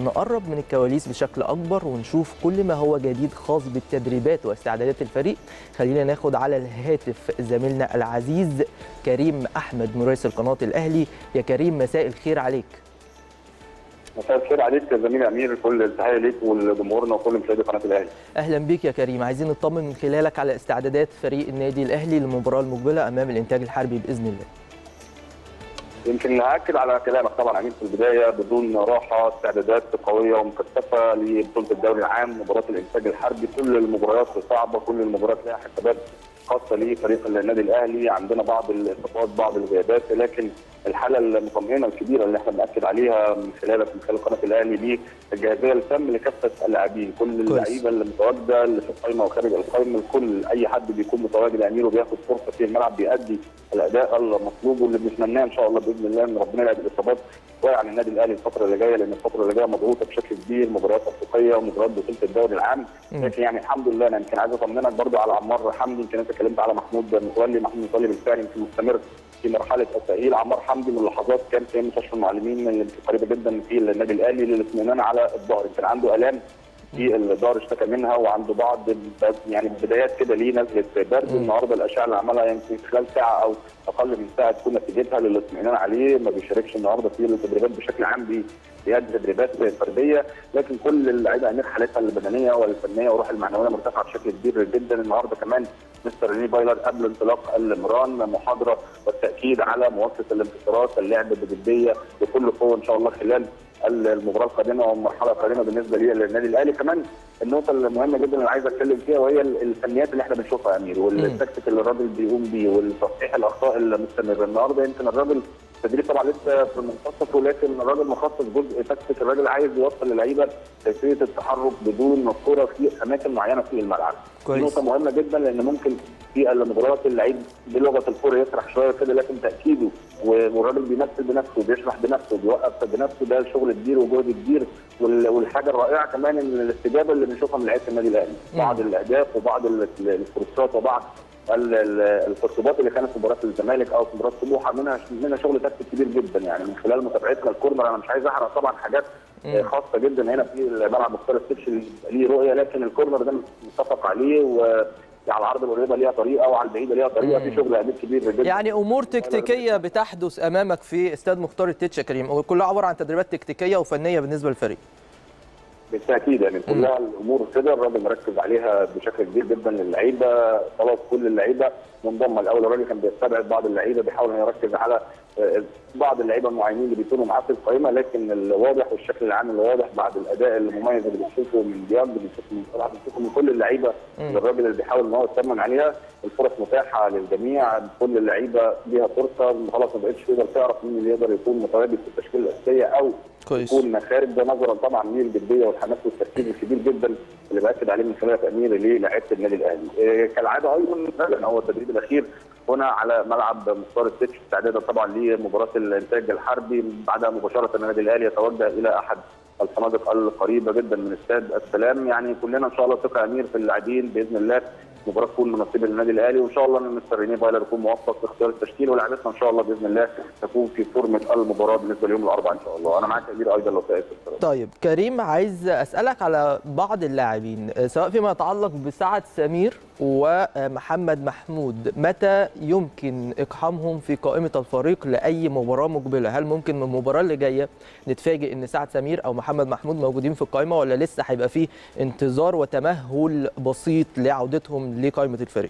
نقرب من الكواليس بشكل اكبر ونشوف كل ما هو جديد خاص بالتدريبات واستعدادات الفريق خلينا ناخد على الهاتف زميلنا العزيز كريم احمد مراسل قناه الاهلي يا كريم مساء الخير عليك مساء الخير عليك يا زميل امير كل التحيه ليك ولجمهورنا وكل مشاهدي قناه الاهلي اهلا بيك يا كريم عايزين نطمن من خلالك على استعدادات فريق النادي الاهلي للمباراه المقبله امام الانتاج الحربي باذن الله يمكن هاكد على كلامك طبعا امين في البدايه بدون راحه استعدادات قويه ومكثفه لبطوله الدوري العام مباراه الانتاج الحربي كل المباريات صعبه كل المباريات لها حسابات خاصه لفريق النادي الاهلي عندنا بعض الاصابات بعض الغيابات لكن الحاله المطمئنه الكبيره اللي احنا بناكد عليها من خلالك من خلال قناه الاهلي دي الجاهزيه التام لكافه اللاعبين كل اللعيبه اللي متواجده اللي في القائمه وخارج القائمه الكل اي حد بيكون متواجد امير وبياخد فرصه في الملعب بيأدي الاداء المطلوب واللي بنتمناه ان شاء الله باذن الله ان ربنا يبعد الاصابات شويه عن النادي الاهلي الفتره اللي جايه لان الفتره اللي جايه مضغوطه بشكل كبير مباريات افريقيه ومباريات بطوله الدوري العام لكن يعني الحمد لله انا يمكن عايز اطمنك برضو على عمار حمدي يمكن انت اتكلمت على محمود متولي محمود متولي بالفعل يمكن مستمر في مرحله التاهيل عمار حمدي من اللحظات كان في مستشفى المعلمين اللي قريبه جدا في النادي الاهلي للاطمئنان على الظهر يمكن عنده الام في الظهر اشتكى منها وعنده بعض يعني بدايات كده ليه نزله برد النهارده الاشعه اللي عملها يمكن خلال ساعه او اقل من ساعه تكون نتيجتها للاطمئنان عليه ما بيشاركش النهارده في التدريبات بشكل عام بيأدي تدريبات فرديه لكن كل اللعيبه امير حالتها البدنيه والفنيه والروح المعنويه مرتفعه بشكل كبير جدا النهارده كمان مستر ريني بايلر قبل انطلاق المران محاضره والتاكيد على مواصله الانتصارات اللعب بجديه بكل قوه ان شاء الله خلال المباراه القادمه والمرحله القادمه بالنسبه لي للنادي الاهلي كمان النقطه المهمه جدا اللي عايز اتكلم فيها وهي الفنيات اللي احنا بنشوفها يا امير والتكتيك اللي الراجل بيقوم بيه والتصحيح الاخطاء المستمره النهارده يمكن الراجل التدريب طبعا لسه في منتصفه لكن الراجل مخصص جزء تكتيك الراجل عايز يوصل للعيبه كيفيه التحرك بدون الكره في اماكن معينه في الملعب. كويس. نقطه مهمه جدا لان ممكن في المباريات اللعيب بلغه الكره يسرح شويه كده لكن تاكيده والراجل بيمثل بنفسه بيشرح بنفسه بيوقف بنفسه ده شغل كبير وجهد كبير والحاجه الرائعه كمان ان الاستجابه اللي بنشوفها من لعيبه النادي الاهلي بعض الاهداف وبعض الفرصات وبعض الترتيبات اللي كانت في مباراه الزمالك او في مباراه سموحه منها منها شغل تكتيك كبير جدا يعني من خلال متابعتنا الكورنر انا مش عايز احرق طبعا حاجات خاصه جدا هنا في ملعب مختار السبش اللي ليه رؤيه لكن الكورنر ده متفق عليه و على العرض القريبه ليها طريقه وعلى البعيده ليها طريقه في شغل امير كبير جدا يعني امور تكتيكيه بتحدث امامك في استاد مختار التتش يا كريم كلها عباره عن تدريبات تكتيكيه وفنيه بالنسبه للفريق بالتاكيد يعني كلها الامور كده الراجل مركز عليها بشكل كبير جدا للعيبه خلاص كل اللعيبه منضمه الاول الراجل كان بيستبعد بعض اللعيبه بيحاول انه يركز على بعض اللعيبه المعينين اللي بيكونوا معاه في القائمه لكن الواضح والشكل العام الواضح بعد الاداء المميز اللي بنشوفه من دياب بنشوفه من صلاح بنشوفه من كل اللعيبه الراجل اللي بيحاول ان هو يطمن عليها الفرص متاحه للجميع كل اللعيبه ليها فرصه خلاص ما بقتش تقدر تعرف مين اللي يقدر يكون متواجد في التشكيله الاساسيه او كويس يكون خارج ده نظرا طبعا للجديه والحماس والتركيز الكبير جدا اللي باكد عليه من خلال تامير للاعيبه النادي الاهلي. إيه كالعاده ايضا فعلا هو التدريب الاخير هنا على ملعب مختار السيتش استعدادا طبعا لمباراه الانتاج الحربي بعدها مباشره النادي الاهلي يتوجه الى احد الفنادق القريبه جدا من استاد السلام يعني كلنا ان شاء الله ثقه امير في اللاعبين باذن الله مباراه تكون مناسبه للنادي الاهلي وان شاء الله ان مستر ريني فايلر يكون موفق في اختيار التشكيل ولاعبتنا ان شاء الله باذن الله تكون في فورمه المباراه بالنسبه ليوم الاربعاء ان شاء الله انا معاك امير ايضا لو سالت طيب كريم عايز اسالك على بعض اللاعبين سواء فيما يتعلق بسعد سمير ومحمد محمود متى يمكن اقحامهم في قائمه الفريق لاي مباراه مقبله هل ممكن من المباراه اللي جايه نتفاجئ ان سعد سمير او محمد محمود موجودين في القائمه ولا لسه هيبقى فيه انتظار وتمهل بسيط لعودتهم لقائمه الفريق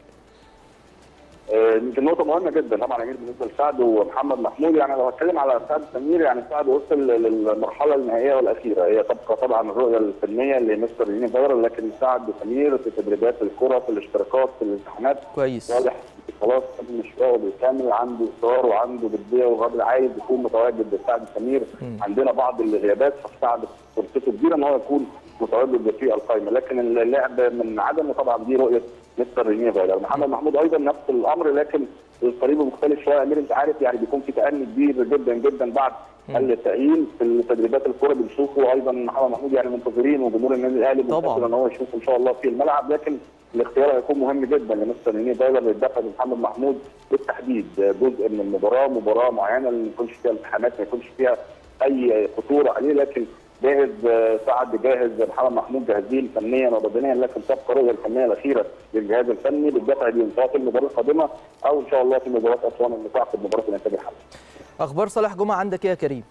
يمكن نقطة مهمة جدا طبعا أمير بالنسبة لسعد ومحمد محمود يعني لو هتكلم على سعد سمير يعني سعد وصل للمرحلة النهائية والأخيرة هي تبقى طبعا الرؤية الفنية لمستر ريني فايرر لكن سعد سمير في تدريبات الكرة في الاشتراكات في الامتحانات كويس واضح خلاص مشواره بالكامل عنده اصرار وعنده جديه والراجل عايز يكون متواجد سعد سمير م. عندنا بعض الغيابات فسعد فرصته كبيره ان هو يكون متواجد في القائمه لكن اللعب من عدمه طبعا دي رؤيه مستر رينيه فايلر محمد محمود ايضا نفس الامر لكن الطريق مختلف شويه امير انت عارف يعني بيكون في تاني كبير جدا جدا بعد التأهيل في التدريبات الكوره بنشوفه ايضا محمد محمود يعني منتظرين وجمهور النادي الاهلي منتظر ان هو يشوفه ان شاء الله في الملعب لكن الاختيار هيكون مهم جدا لمستر رينيه فايلر للدفع بمحمد محمود بالتحديد جزء من المباراه مباراه معينه ما يكونش فيها التحامات ما يكونش فيها اي خطوره عليه لكن جاهز سعد جاهز محمد محمود جاهزين فنيا وبدنيا لكن تبقى الرؤيه الفنيه الاخيره للجهاز الفني بالدفع بيهم سواء في المباراه القادمه او ان شاء الله في مباراه اسوان اللي تعقد مباراه الانتاج الحربي. اخبار صالح جمعه عندك ايه يا كريم؟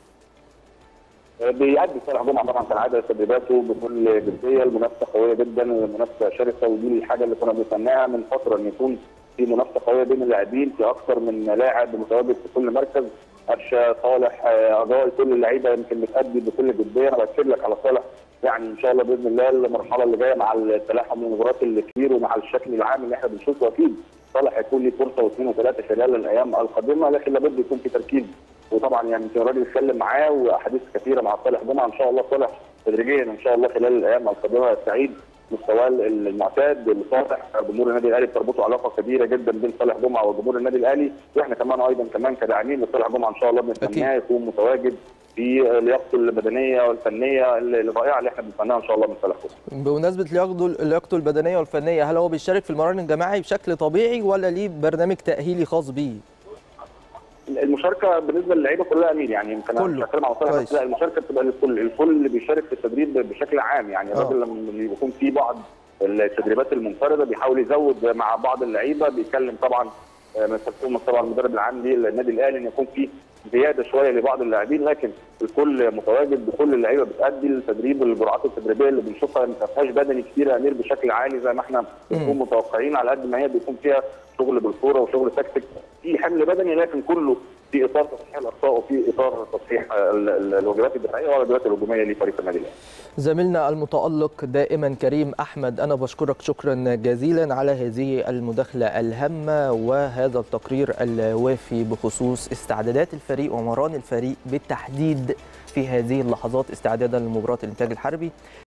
بيأدي صالح جمعه طبعا كالعاده تدريباته بكل جديه المنافسه قويه جدا المنافسه شرسه ودي الحاجه اللي كنا بنستناها من فتره ان يكون في منافسه قويه بين اللاعبين في اكثر من لاعب متواجد في كل مركز قفشه صالح اجاي كل اللعيبه يمكن بتأدي بكل جديه انا باكد لك على صالح يعني ان شاء الله باذن الله المرحله اللي جايه مع التلاحم المباريات الكبير ومع الشكل العام اللي احنا بنشوفه اكيد صالح هيكون ليه فرصه واثنين وثلاثه خلال الايام القادمه لكن لابد يكون في تركيز وطبعا يعني يمكن الراجل اتكلم معاه واحاديث كثيره مع صالح جمعه ان شاء الله صالح تدريجيا ان شاء الله خلال الايام القادمه يستعيد مستواه المعتاد لصالح جمهور النادي الاهلي بتربطه علاقه كبيره جدا بين صالح جمعه وجمهور النادي الاهلي واحنا كمان ايضا كمان كداعمين لصالح جمعه ان شاء الله بنتمناه يكون متواجد في لياقته البدنيه والفنيه الرائعه اللي احنا بنتمناها ان شاء الله من صالح جمعه. بمناسبه لياقته لياقته البدنيه والفنيه هل هو بيشارك في المران الجماعي بشكل طبيعي ولا ليه برنامج تاهيلي خاص بيه؟ المشاركه بالنسبه للعيبه كلها امين يعني يمكن انا بتكلم على صالح بس لا المشاركه بتبقى للكل الكل اللي بيشارك في التدريب بشكل عام يعني الراجل لما بيكون في بعض التدريبات المنفرده بيحاول يزود مع بعض اللعيبه بيتكلم طبعا مسؤول طبعا المدرب العام للنادي الاهلي ان يكون في زياده شويه لبعض اللاعبين لكن الكل متواجد بكل اللعيبه بتادي التدريب والجرعات التدريبيه اللي بنشوفها ما فيهاش بدني كتير يا امير بشكل عالي زي ما احنا بنكون متوقعين على قد ما هي بيكون فيها شغل بالكوره وشغل تكتيك في حمل بدني لكن كله في اطار تصحيح الاخطاء وفي اطار تصحيح الواجبات الدفاعيه والواجبات الهجوميه لفريق النادي الاهلي. زميلنا المتالق دائما كريم احمد انا بشكرك شكرا جزيلا على هذه المداخله الهامه وهذا التقرير الوافي بخصوص استعدادات الفريق ومران الفريق بالتحديد في هذه اللحظات استعدادا لمباراه الانتاج الحربي